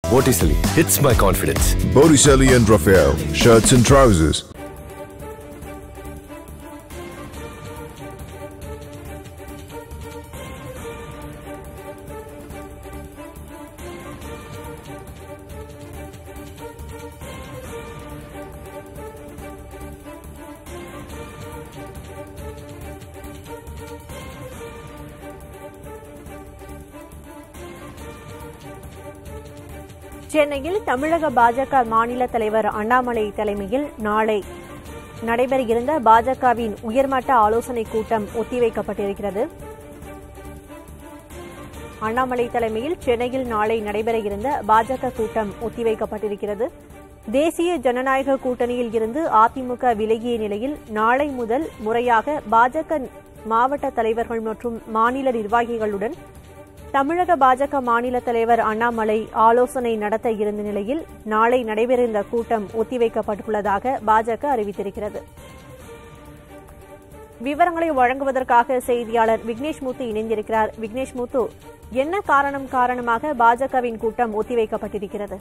Botticelli hits my confidence. Botticelli and Raphael, shirts and trousers. சென்னையில் தமிழக பாஜக மாநில தலைவர் அண்ணாமலை தலைமையில் நாளை நடைபெற இருந்த பாஜகவின் உயர்மட்ட ஆலோசனைக் கூட்டம் ஒத்திவைக்கப்பட்டிருக்கிறது அண்ணாமலை தலைமையில் சென்னையில் நாளை நடைபெற இருந்த பாஜக கூட்டம் ஒத்திவைக்கப்பட்டிருக்கிறது தேசிய ஜனநாயக கூட்டணியில் இருந்து அதிமுக விலகிய நிலையில் நாளை முதல் முறையாக பாஜக மாவட்ட தலைவர்கள் மற்றும் மாநில நிர்வாகிகளுடன் தமிழக பாஜக மாநில தலைவர் அண்ணாமலை ஆலோசனை நடத்த இருந்த நிலையில் நாளை நடைபெற இந்த கூட்டம் ஒத்திவைக்கப்பட்டுள்ளதாக பாஜக அறிவித்திருக்கிறது விவரங்களை வழங்குவதற்காக செய்தியாளர் விக்னேஷ் மூத்து இணைந்திருக்கிறார் விக்னேஷ் மூத்து என்ன காரணம் காரணமாக பாஜகவின் கூட்டம் ஒத்திவைக்கப்பட்டிருக்கிறது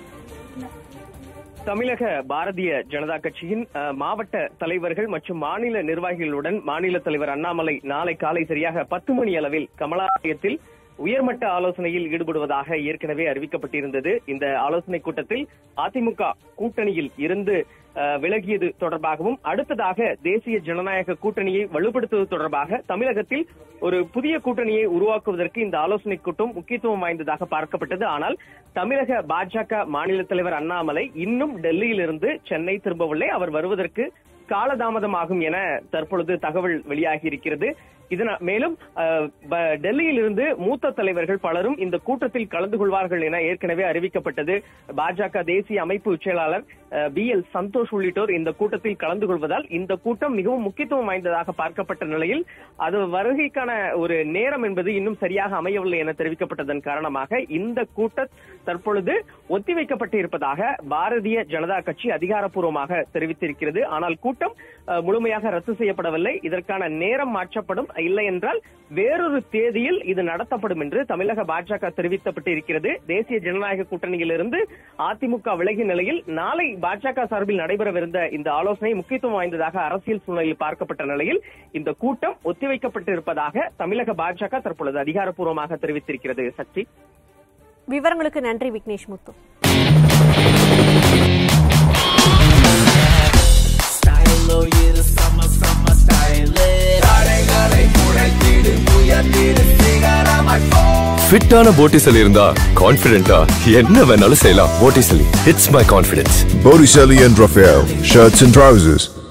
தமிழக பாரதிய ஜனதா கட்சியின் அஹ், மாவட்ட தலைவர்கள் மற்றும் மாநில நிர்வாகிகளுடன் மாநில தலைவர் அண்ணாமலை நாளை காலை சரியாக பத்து மணி அளவில் கமலாலயத்தில் உயர்மட்ட ஆலோசனையில் ஈடுபடுவதாக ஏற்கனவே அறிவிக்கப்பட்டிருந்தது இந்த ஆலோசனை கூட்டத்தில் அதிமுக கூட்டணியில் இருந்து அஹ், விலகியது தொடர்பாகவும் அடுத்ததாக தேசிய ஜனநாயக கூட்டணியை வலுப்படுத்துவது தொடர்பாக தமிழகத்தில் ஒரு புதிய கூட்டணியை உருவாக்குவதற்கு இந்த ஆலோசனை கூட்டம் முக்கியத்துவம் வாய்ந்ததாக பார்க்கப்பட்டது ஆனால் தமிழக பாஜக மாநில தலைவர் அண்ணாமலை இன்னும் டெல்லியிலிருந்து சென்னை திரும்பவில்லை அவர் வருவதற்கு காலதாமதமாகும் என தற்பொழுது தகவல் வெளியாகி இருக்கிறது இதன மேலும் அஹ், ப- டெல்லியில் இருந்து மூத்த தலைவர்கள் பலரும் இந்த கூட்டத்தில் கலந்து கொள்வார்கள் என ஏற்கனவே அறிவிக்கப்பட்டது பாஜக தேசிய அமைப்பு செயலாளர் பி எல் சந்தோஷ் உள்ளிட்டோர் இந்த கூட்டத்தில் கலந்து கொள்வதால் இந்த கூட்டம் மிகவும் முக்கியத்துவம் வாய்ந்ததாக பார்க்கப்பட்ட நிலையில் அது வருகைக்கான ஒரு நேரம் என்பது இன்னும் சரியாக அமையவில்லை என தெரிவிக்கப்பட்டதன் காரணமாக இந்த கூட்டம் தற்பொழுது ஒத்திவைக்கப்பட்டு இருப்பதாக பாரதிய ஜனதா கட்சி அதிகாரப்பூர்வமாக தெரிவித்திருக்கிறது ஆனால் கூட்டம் அஹ், முழுமையாக ரத்து செய்யப்படவில்லை இதற்கான நேரம் மாற்றப்படும் இல்லை என்றால் வேறொரு தேதியில் இது நடத்தப்படும் என்று தமிழக பாஜக தெரிவிக்கப்பட்டு இருக்கிறது தேசிய ஜனநாயக கூட்டணியிலிருந்து அதிமுக விலகிய நிலையில் நாளை பாஜக சார்பில் நடைபெறவிருந்த இந்த ஆலோசனை முக்கியத்துவம் வாய்ந்ததாக அரசியல் சூழ்நிலையில் பார்க்கப்பட்ட நிலையில் இந்த கூட்டம் ஒத்திவைக்கப்பட்டு இருப்பதாக தமிழக பாஜக தற்பொழுது அதிகாரப்பூர்வமாக தெரிவித்திருக்கிறது சக்தி விவரங்களுக்கு நன்றி விக்னேஷ் முத்து Style oh yeah the summer summer style தடைகளை உடைத்திடு உயர்த்திடு figure on my phone ஃபிட்டான Botticelli இருந்தா கான்ஃபிடென்ட்டா என்ன வேணாலும் செய்யலாம் Botticelli hits my confidence. Botticelli and Raphael, shirts and trousers.